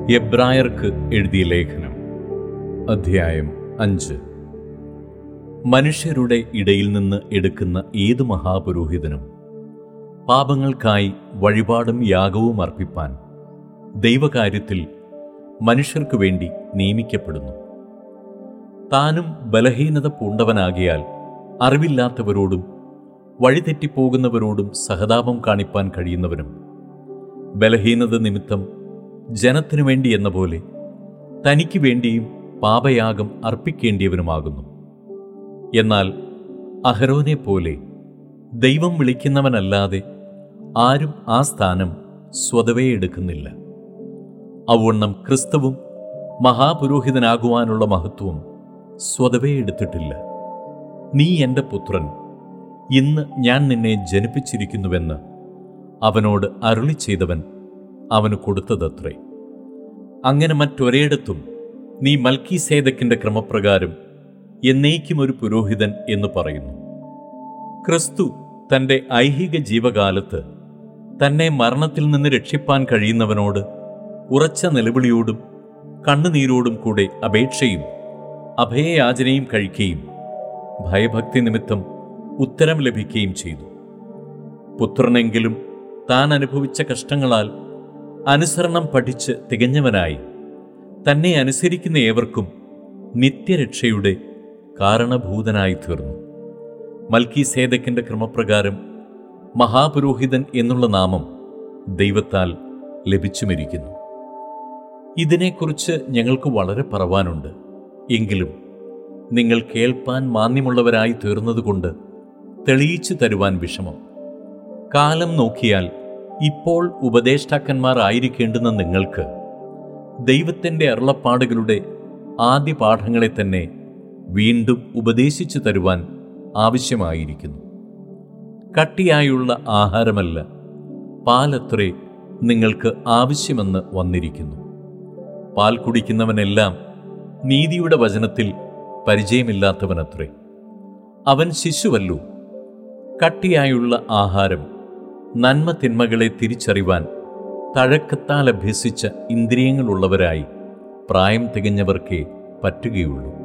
എബ്രായർക്ക് എഴുതിയ ലേഖനം അധ്യായം അഞ്ച് മനുഷ്യരുടെ ഇടയിൽ നിന്ന് എടുക്കുന്ന ഏത് മഹാപുരോഹിതനും പാപങ്ങൾക്കായി വഴിപാടും യാഗവും അർപ്പിപ്പാൻ ദൈവകാര്യത്തിൽ മനുഷ്യർക്കു വേണ്ടി നിയമിക്കപ്പെടുന്നു താനും ബലഹീനത പൂണ്ടവനാകിയാൽ അറിവില്ലാത്തവരോടും വഴിതെറ്റിപ്പോകുന്നവരോടും സഹതാപം കാണിപ്പാൻ കഴിയുന്നവനും ബലഹീനത നിമിത്തം ജനത്തിനു വേണ്ടി എന്ന പോലെ തനിക്ക് വേണ്ടിയും പാപയാഗം അർപ്പിക്കേണ്ടിയവനുമാകുന്നു എന്നാൽ അഹരോനെ പോലെ ദൈവം വിളിക്കുന്നവനല്ലാതെ ആരും ആ സ്ഥാനം സ്വതവേ എടുക്കുന്നില്ല അവണ്ണം ക്രിസ്തുവും മഹാപുരോഹിതനാകുവാനുള്ള മഹത്വം സ്വതവേ എടുത്തിട്ടില്ല നീ എൻ്റെ പുത്രൻ ഇന്ന് ഞാൻ നിന്നെ ജനിപ്പിച്ചിരിക്കുന്നുവെന്ന് അവനോട് അരുളി ചെയ്തവൻ അവന് കൊടുത്തതത്രേ അങ്ങനെ മറ്റൊരിടത്തും നീ മൽക്കീസേദക്കിൻ്റെ ക്രമപ്രകാരം എന്നേക്കും ഒരു പുരോഹിതൻ എന്ന് പറയുന്നു ക്രിസ്തു തൻ്റെ ഐഹിക ജീവകാലത്ത് തന്നെ മരണത്തിൽ നിന്ന് രക്ഷിപ്പാൻ കഴിയുന്നവനോട് ഉറച്ച നിലവിളിയോടും കണ്ണുനീരോടും കൂടെ അപേക്ഷയും അഭയയാചനയും കഴിക്കുകയും ഭയഭക്തി നിമിത്തം ഉത്തരം ലഭിക്കുകയും ചെയ്തു പുത്രനെങ്കിലും താൻ അനുഭവിച്ച കഷ്ടങ്ങളാൽ അനുസരണം പഠിച്ച് തികഞ്ഞവനായി തന്നെ അനുസരിക്കുന്ന ഏവർക്കും നിത്യരക്ഷയുടെ കാരണഭൂതനായി തീർന്നു മൽക്കി സേദക്കിൻ്റെ ക്രമപ്രകാരം മഹാപുരോഹിതൻ എന്നുള്ള നാമം ദൈവത്താൽ ലഭിച്ചുമിരിക്കുന്നു ഇതിനെക്കുറിച്ച് ഞങ്ങൾക്ക് വളരെ പറവാനുണ്ട് എങ്കിലും നിങ്ങൾ കേൾപ്പാൻ മാന്യമുള്ളവരായി തീർന്നതുകൊണ്ട് തെളിയിച്ചു തരുവാൻ വിഷമം കാലം നോക്കിയാൽ ഇപ്പോൾ ഉപദേഷ്ടാക്കന്മാർ ആയിരിക്കേണ്ടുന്ന നിങ്ങൾക്ക് ദൈവത്തിൻ്റെ അരുളപ്പാടുകളുടെ ആദ്യ പാഠങ്ങളെ തന്നെ വീണ്ടും ഉപദേശിച്ചു തരുവാൻ ആവശ്യമായിരിക്കുന്നു കട്ടിയായുള്ള ആഹാരമല്ല പാലത്രേ നിങ്ങൾക്ക് ആവശ്യമെന്ന് വന്നിരിക്കുന്നു പാൽ കുടിക്കുന്നവനെല്ലാം നീതിയുടെ വചനത്തിൽ പരിചയമില്ലാത്തവനത്രേ അവൻ ശിശുവല്ലോ കട്ടിയായുള്ള ആഹാരം നന്മ തിന്മകളെ തിരിച്ചറിവാൻ തഴക്കത്താൽ അഭ്യസിച്ച ഇന്ദ്രിയങ്ങളുള്ളവരായി പ്രായം തികഞ്ഞവർക്കേ പറ്റുകയുള്ളൂ